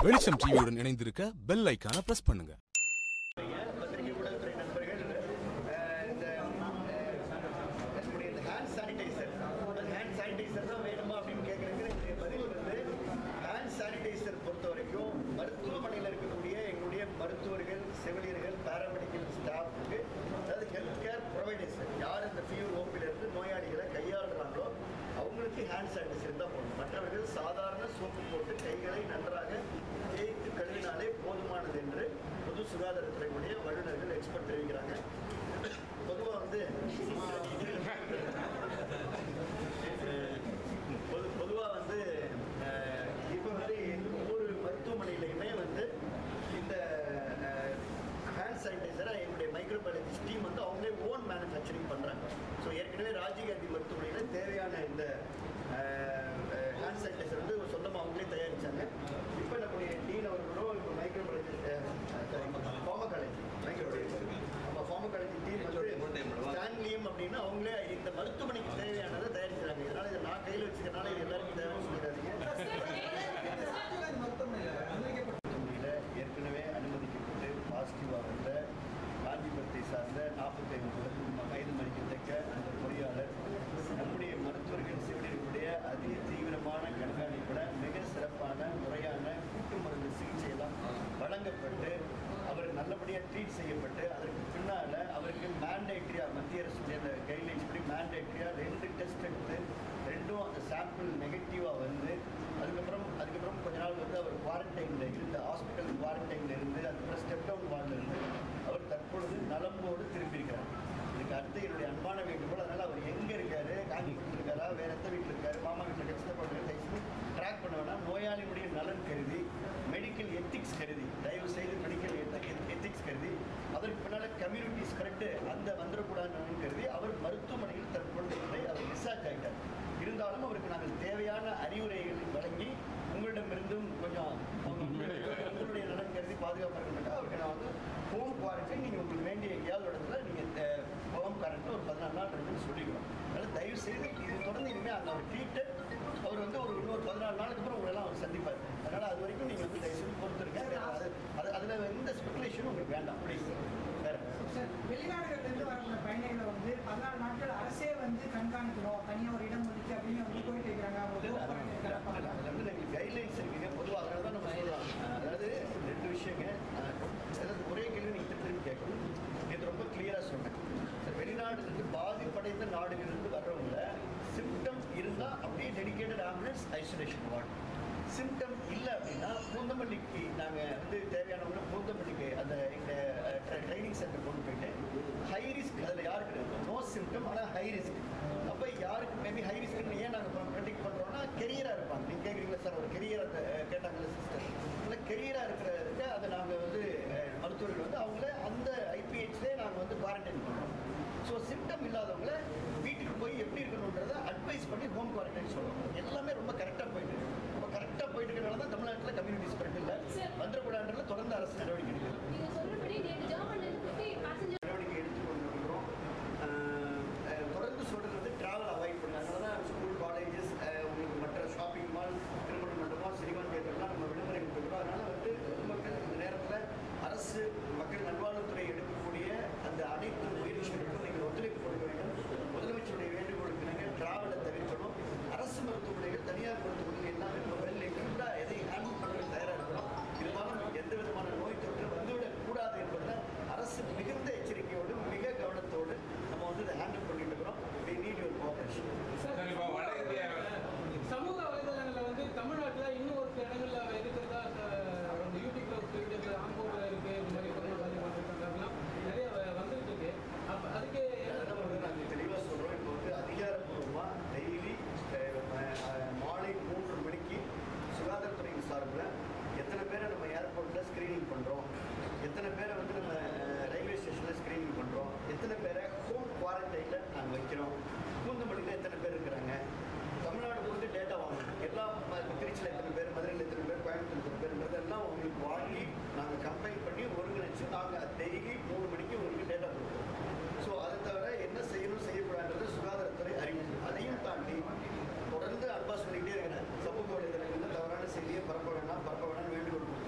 வெளிச்சம் டிவியுடன் இணைந்திருக்க பெல் ஐக்கான பிரஸ் பண்ணுங்க பத்திரிகை ஊடகத்துறை நண்பர்கள் அஹ், இந்த அஹ், நம்முடைய இந்த ஹேண்ட் சானிடைசர் அந்த ஹேண்ட் சானிடைசர் தான் வேணுமா அப்படின்னு கேட்குறதுக்கு என்னுடைய பதில் வந்து ஹேண்ட் சானிடைசர் பொறுத்த வரைக்கும் மருத்துவமனையில் இருக்கக்கூடிய எங்களுடைய மருத்துவர்கள் செவிலியர்கள் பேராமெடிக்கல் ஸ்டாஃப்க்கு அதாவது ஹெல்த் கேர் ப்ரொவைடர்ஸ் யார் இந்த ஃபீவர் ஓப்பிலிருந்து நோயாளிகளை கையாளுறாங்களோ அவங்களுக்கு ஹேண்ட் சானிடைசர் தான் போடணும் மற்றவர்கள் சாதாரண சோப்பு போட்டு கைகளை நன்றாக தேய்த்து கழுவினாலே போதுமானது என்று பொது சுகாதாரத்துறையுடைய வல்லுநர்கள் எக்ஸ்பர்ட் தெரிவிக்கிறாங்க பொதுவாக வந்து பொது பொதுவாக வந்து இப்போ வந்து ஒவ்வொரு மருத்துவமனையிலையுமே வந்து இந்த ஹேண்ட் சானிடைசரை எங்களுடைய மைக்ரோபயாலஜிஸ்ட் டீம் வந்து அவங்களே ஓன் மேனுஃபேக்சரிங் பண்ணுறாங்க ஸோ ஏற்கனவே ராஜீவ்காந்தி மருத்துவமனையில் தேவையான இந்த ஹேண்ட் சானிடைசர் வந்து சொந்தமாக அவங்களே தயாரிச்சாங்க இப்போ நம்முடைய டீன் அவர்களும் இப்போ மைக்ரோபயாலஜி ஃபார்மகாலஜி மைக்ரோபயாலஜி நம்ம ஃபார்மகாலஜி டீம் வந்து ஸ்டான்லியம் அப்படின்னா அவங்களே இந்த மருத்துவமனைக்கு தேவையானதை தயாரிக்கிறாங்க இதனால இதை நான் கையில் வச்சுக்கிறனால இது எல்லாருக்கும் தேவைன்னு சொல்லிடாதீங்க மருத்துவமனையில் ஏற்கனவே அனுமதிக்கப்பட்டு பாசிட்டிவாக வந்த காஞ்சிபுரத்தை சார்ந்த நாற்பத்தைந்து வயது மதிக்கத்தக்க அந்த பொறியாளர் நம்முடைய மருத்துவர்கள் செவிலியர்களுடைய அதிக தீவிரமான கண்காணிப்புடன் மிக சிறப்பான முறையான கூட்டு மருந்து சிகிச்சையெல்லாம் வழங்கப்பட்டு அவர் நல்லபடியாக ட்ரீட் செய்யப்பட்டு அதற்கு பின்னால் அவருக்கு மேண்டேட்ரியாக மத்திய அரசுடைய அந்த கைட்லைன்ஸ் படி மேண்டேட்ரியாக ரெண்டு டெஸ்ட் எடுத்து ரெண்டும் அந்த சாம்பிள் நெகட்டிவாக வந்து அதுக்கப்புறம் அதுக்கப்புறம் கொஞ்ச நாள் வந்து அவர் குவாரண்டைனில் இருந்து ஹாஸ்பிட்டல் குவாரண்டைனில் இருந்து அதுக்கப்புறம் ஸ்டெப் டவுன் வார்டில் இருந்து அவர் தற்பொழுது நலம்போடு திரும்பியிருக்கிறார் இதுக்கு அடுத்து என்னுடைய அன்பான வேண்டுகோள் அதனால் அவர் எங்கே இருக்காரு காஞ்சிபுரத்தில் இருக்காரா வேற எந்த வீட்டில் இருக்காரு மாமா வீட்டில் இருக்க சித்தப்பா வீட்டில் ட்ராக் பண்ண வேணாம் நோயாளியுடைய நலன் கருதி மெடிக்கல் எத்திக்ஸ் கருதி தயவு செய்து மெடிக்கல் எத்திக்ஸ் கருதி அதற்கு பின்னால் கம்யூனிட்டிஸ் கரெக்டு அந்த வந்துடக்கூடாதுன்னு கருதி அவர் மருத்துவமனையில் தற்பொழுது இல்லை அவர் டிஸ்சார்ஜ் ஆகிட்டார் இருந்தாலும் அவருக்கு நாங்கள் தேவையான அறிவுரைகளை வழங்கி உங்களிடமிருந்தும் கொஞ்சம் உங்களுடைய நலன் கருதி பாதுகாப்பாக இருக்கணும் அவருக்கு நான் வந்து ஹோம் குவாரண்டைன் நீங்கள் உங்களுக்கு வேண்டிய எங்கேயாவது இடத்துல நீங்கள் ஹோம் குவாரண்டைன் ஒரு பதினாலு நாள் இருக்குன்னு சொல்லிக்கிறோம் அதனால் தயவு செய்து இது தொடர்ந்து இனிமேல் அந்த அவர் ட்ரீட்டட் அவர் வந்து ஒரு இன்னொரு பதினாலு நாளுக்கு அப்புறம் உங்களெல்லாம் அவர் சந்திப்பார் அதனால் அது வரைக்கும் நீங்கள் வந்து தயவு செய்து பொறுத்திருக்கேன் அது அது அதில் எந்த ஸ்பெகுலேஷனும் உங்களுக்கு வேண்டாம் ப்ளீஸ் வேறு சார் வெளிநாடுகள்ல இருந்து வரவங்க பயணிகளை வந்து பதினாலு நாட்கள் அரசே வந்து கண்காணிக்கணும் தனியா ஒரு இடம் ஒதுக்கி அப்படின்னு வந்து கோரிக்கை வைக்கிறாங்க அவங்க இல்ல, home quarantine இல்ல, இருப்பாங்க. அதுல வந்து எங்களுக்கு கைட்லைன்ஸ் இருக்குங்க பொதுவாக அதனால தான் நம்ம சொல்லலாம் அதாவது ரெண்டு விஷயங்க அஹ், அதாவது ஒரே கேள்வி நீங்கள் திருப்பி கேட்கணும் இது ரொம்ப கிளியராக சொன்னேன் சார் வெளிநாடுலேருந்து பாதிப்படைந்த நாடுகளிலிருந்து வர்றவங்க சிம்டம் இருந்தால் அப்படியே dedicated ambulance isolation ward symptom இல்லை அப்படின்னா பூந்தமல்லிக்கு நாங்கள் வந்து தேவையானவங்க பூந்தமல்லிக்கு அந்த எங்கள் ட்ரைனிங் சென்டர் கொண்டு போயிட்டு ஹை ரிஸ்க் அதில் யாருக்கு நோ சிம்டம் ஆனால் ஹை ரிஸ்க் அப்போ யாருக்கு மேபி ஹை ரிஸ்க்னு ஏன் நாங்கள் ப்ரெடிக்ட் பண்ணுறோம்னா கெரியராக இருப்பாங்க நீங்கள் கேட்குறீங்களா சார் ஒரு கெரியர் அந்த கேட்டாங்களே சிஸ்டர் இல்லை கெரியராக இருக்கிறதுக்கு அதை நாங்கள் வந்து அஹ், மருத்துவர்கள் வந்து அவங்கள அந்த ஐபிஹெச்லேயே நாங்கள் வந்து குவாரண்டைன் பண்ணுறோம் ஸோ சிம்டம் இல்லாதவங்கள வீட்டுக்கு போய் எப்படி இருக்கணுன்றதை அட்வைஸ் பண்ணி ஹோம் குவாரண்டைன் சொல்லுவோம் எல்லாமே ரொம்ப கரெக்டாக போயிட்டு இருக்கு ரொம்ப கரெக்டாக போயிட்டு இருக்கிறனால தான் தமிழ்நாட்டில் கம்யூனிட்டி ஸ்ப்ரெட் இல்லை வந்துடக்கூடாதுன்றதுல தொடர்ந்து அரசு நடவடிக்கை எடுக்குது நீங்க சொல்றபடி நேற்று ஜெர்மன்ல இருந்து பேசஞ்சர் நடவடிக்கை எடுத்துக்கொண்டு இருக்கிறோம் அஹ், அஹ், தொடர்ந்து சொல்றது வந்து டிராவல் அவாய்ட் பண்ணுங்க அதனால தான் ஸ்கூல் காலேஜஸ் உங்களுக்கு மற்ற ஷாப்பிங் மால் திருமண மண்டபம் சினிமா தியேட்டர்லாம் நம்ம விடுமுறை கொடுக்குறோம் அதனால வந்து பொதுமக்கள் இந்த நேரத்தில் அரசு மக்கள் நல்வாழ்வுத்துறை எடுக்கக்கூடிய அந்த அனைத்து முயற்சிகளுக்கும் நீங்கள் ஒத்துழைப்பு கொடுக்க வேண்டும் முதலமைச்சருடைய வேண்டுகோளுக்கு நீங்கள் டிராவலை தவிர்க்கணும் அரசு மருத்துவமனைகள் தனியார் மருத்துவமனைகள் எல்லாமே இப்போ வெல் எக்யூப்டாக எதை ஹேண்டில் பண்ணுறது தயாராக இருக்கணும் இருந்தாலும் எந்த விதமான நோய் தொற்று வந்துவிடக் கூடாது என்பதில் அரசு மிகுந்த எச்சரிக்கையோடு மிக கவனத்தோடு நம்ம வந்து இதை ஹேண்டில் பண்ணிட்டு இருக்கிறோம் we need your cooperation sir இப்போ வட இந்தியா சமூக வலைதளங்கள்ல வந்து தமிழ்நாட்டுல இன்னும் ஒரு சில இடங்கள்ல இருக்கிறதா அஹ், அந்த யூடியூப்ல சொல்லிட்டு ஆம்பூர்ல இருக்கு இந்த மாதிரி கொரோனா பாதிப்பு அப்படிலாம் நிறைய வ- வந்துட்டு இருக்கு அப்ப அதுக்கு என்ன அதை வந்து நாங்கள் தெளிவாக சொல்கிறோம் இப்போ வந்து அதிகாரப்பூர்வமாக டெய்லி மாலை மூன்று மணிக்கு சுகாதாரத்துறையின் சார்பில் எத்தனை பேரை நம்ம ஏர்போர்ட்டில் ஸ்க்ரீனிங் பண்ணுறோம் எத்தனை பேரை வந்து நம்ம அஹ், ரயில்வே ஸ்டேஷனில் ஸ்க்ரீனிங் பண்ணுறோம் எத்தனை பேரை ஹோம் குவாரண்டைனில் நாங்கள் வைக்கிறோம் பூந்தமல்லியில் எத்தனை பேர் இருக்கிறாங்க தமிழ்நாடு பொறுத்து டேட்டா வாங்கணும் எல்லா ம- திருச்சியில் எத்தனை பேர் மதுரையில் எத்தனை பேர் கோயம்புத்தூர் எத்தனை பேர்ன்றதெல்லாம் உங்களுக்கு வாங்கி நாங்கள் கம்பைன் பண்ணி ஒருங்கிணைச்சு நாங்கள் டெய்லி மூணு மணிக்கு உங்களுக்கு டேட்டா கொடுக்குறோம் ஸோ அதை தவிர என்ன செய்யணும் செய்யக்கூடாதுன்றது சுகாதாரத்துறை அறிவிக்கும் அதையும் தாண்டி தொடர்ந்து அன்பா சொல்லிக்கிட்டே இருக்கிறேன் சமூக வலைதளங்களில் தவறான செய்தியை பரப்ப வேண்டாம் பரப்ப வேண்டாம்னு வேண்டுகோள் கொடுத்துருக்கேன்.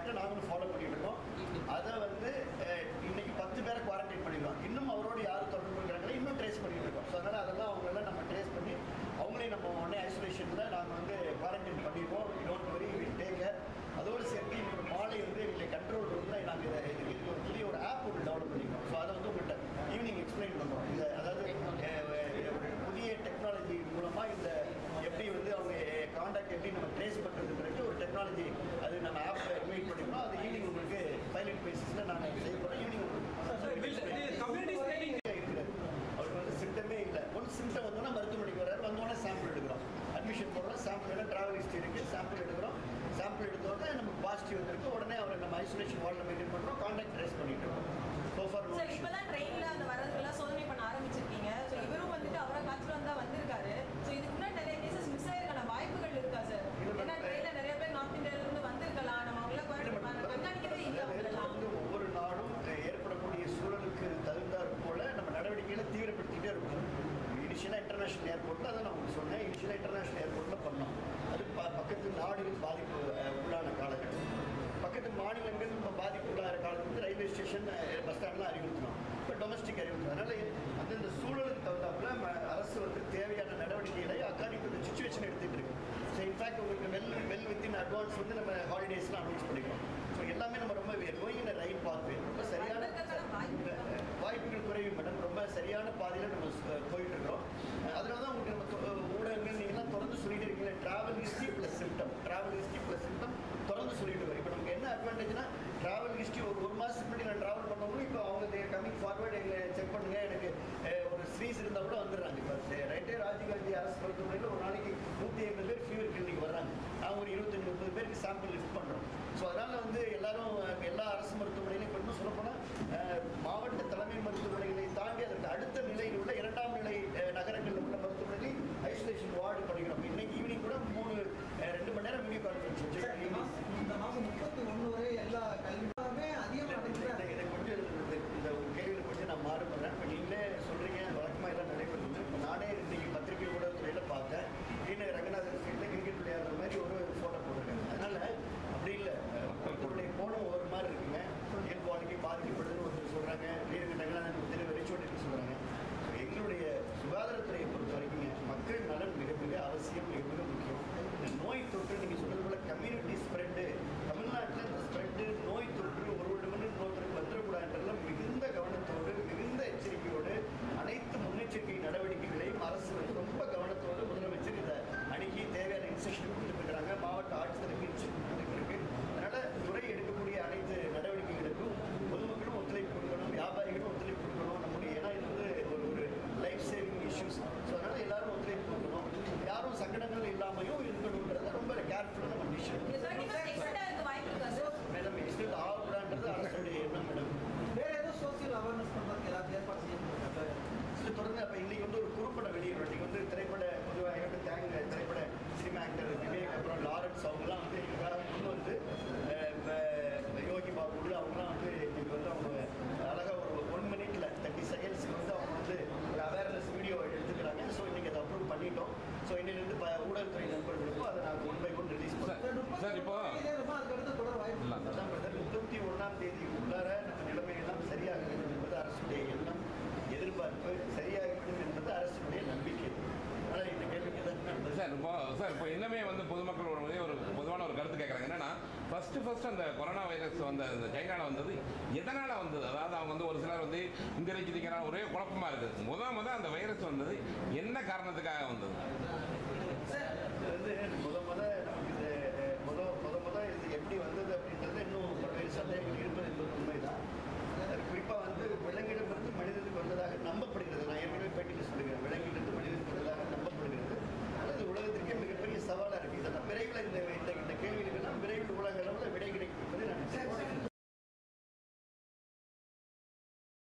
ஆக்டை நாங்களும் ஃபாலோ பண்ணிட்டு இருக்கோம் அதை வந்து அஹ், இன்னைக்கு பத்து பேரை குவாரண்டைன் பண்ணிடுவோம் இன்னும் அவரோட யார் தொடர்பு இருக்கிறாங்களோ இன்னும் ட்ரேஸ் பண்ணிட்டு இருக்கோம் ஸோ அதனால் அதெல்லாம் அவங்களெல்லாம் நம்ம ட்ரேஸ் பண்ணி அவங்களையும் நம்ம உடனே ஐசோலேஷனில் நாங்கள் வந்து குவாரண்டைன் பண்ணிடுவோம் don't worry will take care அதோடு சேர்த்து இன்னொரு மாலை வந்து எங்களுடைய கண்ட்ரோல் ரூமில் நாங்கள் இதை இது இதுக்கு ஒரு புதிய ஒரு ஆப் ஒன்று டெவலப் பண்ணிக்கிறோம் ஸோ அதை வந்து உங்கள்கிட்ட ஈவினிங் எக்ஸ்பிளைன் பண்ணுறோம் இது அதாவது அஹ், ஒரு புதிய டெக்னாலஜி மூலமாக இந்த எப்படி வந்து அவங்க காண்டாக்ட் எப்படி நம்ம ட்ரேஸ் பண்ணுறதுக்கு ஒரு டெக்னாலஜி அது நம்ம ஆப் இன்வைட் பண்ணிக்கிறோம் அது ஈவினிங் உங்களுக்கு பைலட் பேசிஸில் நாங்கள் செய்ய போகிறோம் ஈவினிங் கம்யூனிட்டி ஸ்டைலிங் இருக்கிறது அவருக்கு வந்து சிம்டமே இல்லை ஒன் சிம்டம் வந்தோன்னா மருத்துவமனைக்கு வராரு வந்தோடனே சாம்பிள் எடுக்கிறோம் அட்மிஷன் போடுறோம் சாம்பிள் எடுக்க ட்ராவல் ஹிஸ்ட்ரி இருக்குது சாம்பிள் எடுக்கிறோம் சாம்பிள் எடுத்த உடனே நமக்கு பாசிட்டிவ் வந்திருக்கு உடனே அவரை நம்ம ஐசோலேஷன் வார்டில் மெயின்டைன் பண்ணுறோம் காண்டாக்ட் ட்ரேஸ் பண்ணிட்டு இருக்கோம் ஸோ ஃபார் சார் இப்பதான் ட்ரெயின்ல அந்த வரதுக்கெல்லாம் சோதனை பண்ண ஆரம்பிச்சிருக்கீங்க ஸோ இவரும் வந்துட்டு அவரை காய்ச்சல் வந்தா வந்திருக்காரு ஸோ இதுக்கு முன்னாடி நிறைய கேசஸ் மிஸ் ஆயிருக்கான வாய்ப்புகள் இருக்கா சார் ஏன்னா ட்ரெயின்ல நிறைய பேர் நார்த் இந்தியால இருந்து வந்திருக்கலாம் நம்ம அவங்கள கண்காணிக்கவே இல்லை அவங்களெல்லாம் வந்து ஒவ்வொரு நாடும் ஏற்படக்கூடிய சூழலுக்கு தகுந்தாற் போல நம்ம நடவடிக்கைகளை தீவிரப்படுத்திட்டே இருக்கோம் இனிஷியலாக இன்டர்நேஷனல் ஏர்போர்ட்டில் அதை நான் உங்களுக்கு சொன்னேன் இனிஷியலாக இன்டர்நேஷனல் ஏர்போர்ட்டில் பண்ணோம் அது ப பக்கத்து நாடுகள் பாதிப்பு அஹ், உள்ளான காலகட்டம் பக்கத்து மாநிலங்கள் இப்போ பாதிப்பு உள்ளான காலத்துக்கு ரயில்வே ஸ்டேஷன் பஸ் ஸ்டாண்ட்லாம் அறிவுறுத்தணும் இப்போ டொமஸ்டிக் அறிவுறுத்தணும் அதனால் அந்தந்த சூழலுக்கு தகுந்தாப்புல ம- அரசு வந்து தேவையான நடவடிக்கைகளை அக்கார்டிங் டு சுச்சுவேஷன் எடுத்துகிட்டு இருக்கு ஸோ இன்ஃபேக்ட் உங்களுக்கு வெல் வெல் வித்தின் அட்வான்ஸ் வந்து நம்ம ஹாலிடேஸ்லாம் அனௌன்ஸ் பண்ணிக்கிறோம் ஸோ எல்லாமே நம்ம ரொம்ப கோயிங் ரைட் பாத்வே ரொம்ப சரியான வந்திருக்கறதுக்கான வாய்ப்பு இருக்கா? வாய்ப்புகள் குறைவு மேடம் ரொம்ப சரியான பாதையில் நம்ம ஸ்- போயிட்டு இருக்கிறோம் அதனால தான் உங்களுக்கு நம்ம தொ- ஊடகங்கள் நீங்கள்லாம் தொடர்ந்து சொல்லிட்டு இருக்கீங்க travel history plus symptom travel history plus symptom தொடர்ந்து சொல்லிட்டு இருக்கோம் இப்போ நமக்கு என்ன அட்வான்டேஜ்னா ட்ராவல் ஹிஸ்ட்ரி ஒரு ஒரு மாதத்துக்கு முன்னாடி நான் ட்ராவல் பண்ணவங்களும் இப்போ அவங்க கமிங் ஃபார்வர்டு எங்களை செக் பண்ணுங்க எனக்கு அஹ், ஒரு ஸ்ரீஸ் இருந்தால் கூட வந்துடுறாங்க இப்போ ரைட்டே ராஜீவ்காந்தி அரசு மருத்துவமனையில் ஒரு நாளைக்கு நூற்றி ஐம்பது பேர் ஃபீவர் கிளினிக் வர்றாங்க நாங்கள் ஒரு இருபத்தஞ்சு முப்பது பேருக்கு சாம்பிள் லிஃப்ட் பண்ணுறோம் ஸோ அதனால் வந்து எல்லாரும் அஹ், எல்லா அரசு மருத்துவமனையிலும் இப்போ இன்னும் சொல்லப்போனால் மாவட்ட தலைமை மருத்துவமனைகளை தாண்டி அதற்கு அடுத்த நிலையில் உள்ள இரண்டாம் நிலை அஹ், நகரங்களில் உள்ள மருத்துவமனைகளில் ஐசோலேஷன் வார்டு பண்ணிக்கிறோம் இன்னைக்கு ஈவினிங் கூட மூணு அஹ், ரெண்டு மணி நேரம் வீடியோ கான்ஃபரன்ஸ் வச்சு இந்த மாதம் முப்பத்தி ஒன்று வரை எல்லா கல்வியுமே அதிகமாக நடக்குது இதை கொஞ்சம் இந்த இந்த ஒரு கேள்வியில் கொஞ்சம் நான் மாறுபடுறேன் இப்போ நீங்களே சொல்கிறீங்க வழக்கமாக எல்லாம் நடைபெறுது இப்போ நானே இன்னைக்கு பத்திரிகை ஊடகத்துறையில் பார்த்தேன் ஈன ரங்கநாதன் ஸ்ட்ரீட்டில் கிரிக்கெட் விளையாடுற மாதிரி ஒரு ஃபோட்டோ போட்டிருக்காங்க அதனால் அப்படி இல்லை ஒருத்தருடைய கோணம் ஒரு மாதிரி இருக்குங்க இயல்பு வாழ்க்கை பாதிக்கப்படுதுன்னு ஒருத்தர் சொல்கிறாங்க வீரங்க ரங்கநாதன் ஒருத்தர் வெறிச்சோட்டின்னு சொல்கிறாங்க எங்களுடைய சுகாதாரத்துறையை பொறுத்த வரைக்குங்க மக்கள் நலன் மிக மிக அவசியம் மிக மிக முக்கியம் இந்த நோய் தொற்று நீங்கள் சொன்னது போல கம்யூனிட்டி ஸ்ப்ரெட்டு தமிழ்நாட்டில் இந்த ஸ்ப்ரெட்டு நோய் தொற்று ஒருவரிடமிருந்து இன்னொருத்தருக்கு வந்துடக்கூடாதுன்றதுல மிகுந்த கவனத்தோடு மிகுந்த எச்சரிக்கையோடு அனைத்து முன்னெச்சரிக்கை நடவடிக்கைகளையும் அரசு வந்து ரொம்ப கவனத்தோடு முதலமைச்சர் இதை அணுகி தேவையான இன்ஸ்ட்ரக்ஷன் கொடுத்துட்டு இருக்கிறாங்க மாவட்ட ஆட்சித்தலைமை இன்ஸ்ட்ரக்ஷன் கொடுத்துட்டு இருக்கு அதனால துறை எடுக்கக்கூடிய அனைத்து நடவடிக்கைகளுக்கும் பொதுமக்களும் ஒத்துழைப்பு கொடுக்கணும் வியாபாரிகளும் ஒத்துழைப்பு கொடுக்கணும் நம்முடைய ஏன்னா இது வந்து ஒரு ஒரு லைஃப் சேவிங் இஷ்யூஸ் ஸோ அதனால எல்லாரும் ஒத்துழைப்பு கொடுக்கணும் யாரும் சங்கடங்கள் இல்லாமையும் இருக்கணுன்றத ரொம்ப கேர்ஃபுல்லாக நம்ம டிசிஷன் இந்த தேர்ட்டி ஃபர்ஸ்ட் எக்ஸ்டெண்ட் ஆகிறதுக்கு வாய்ப்பு இருக்கா சார் மேடம் எக்ஸ்டெண்ட் ஆகக்கூடாதுன்றது அரசுடைய எண்ணம் மேடம் வேற ஏதோ சோசியல் அவேர்னஸ் பண்ணுறதுக்கு ஏதாவது ஏற்பாடு செய்யணும் இது தொடர்ந்து அப்போ இன்னைக்கு வந்து ஒரு குறுப்படம் வெளியிடுறோம் இன்னைக்கு வந்து திரைப்பட பொதுவாக வந்து தேங்க திரைப்பட சினிமா ஆக்டர் விவேக் அப்புறம் லாரன்ஸ் அவங்கலாம் வந்து எங்களுக்காக முன் வந்து அஹ், இப்ப யோகி பாபு அவங்கலாம் வந்து இன்னைக்கு வந்து அவங்க அழகாக ஒரு ஒன் மினிட்ல தேர்ட்டி செகண்ட்ஸ்க்கு வந்து அவங்க வந்து ஒரு அவேர்னஸ் வீடியோ எடுத்துக்கிறாங்க ஸோ இன்னைக்கு அதை அப்ரூவ் பண்ணிட்டோம் ஸோ இன்னிலிருந்து ப ஊடகத்துறை நண்பர்களுக்கும் அதை நாங்கள் ஒன் பை ஒன் ரிலீஸ் பண்ணுறோம் சார் இப்போ- அதுக்கு அடுத்து தொடர் வாய்ப்பு இல்ல. இருக்கா? அதான் பிரதர் முப்பத்தி ஒன்றாம் தேதி உள்ளார நம்ம நிலைமையெல்லாம் சரியாக வேண்டும் என்பது அரசுடைய எண்ணம் எதிர்பார்ப்பு சரியாகிவிடும் என்பது அரசுடைய நம்பிக்கை ஆனால் இந்த கேள்விக்கு தான் நான் பதில் சார் இப்போ சார் இப்போ இன்னமே வந்து பொதுமக்களோட வந்து ஒரு பொதுவான ஒரு கருத்து கேட்குறாங்க என்னன்னா ஃபர்ஸ்ட் ஃபர்ஸ்ட் அந்த கொரோனா வைரஸ் வந்த அந்த சைனால வந்தது எதனால வந்தது அதாவது அவங்க வந்து ஒரு சிலர் வந்து இந்த இருக்கிற ஒரே குழப்பமா இருக்குது முத முத அந்த வைரஸ் வந்தது என்ன காரணத்துக்காக வந்தது இது வந்து முத முத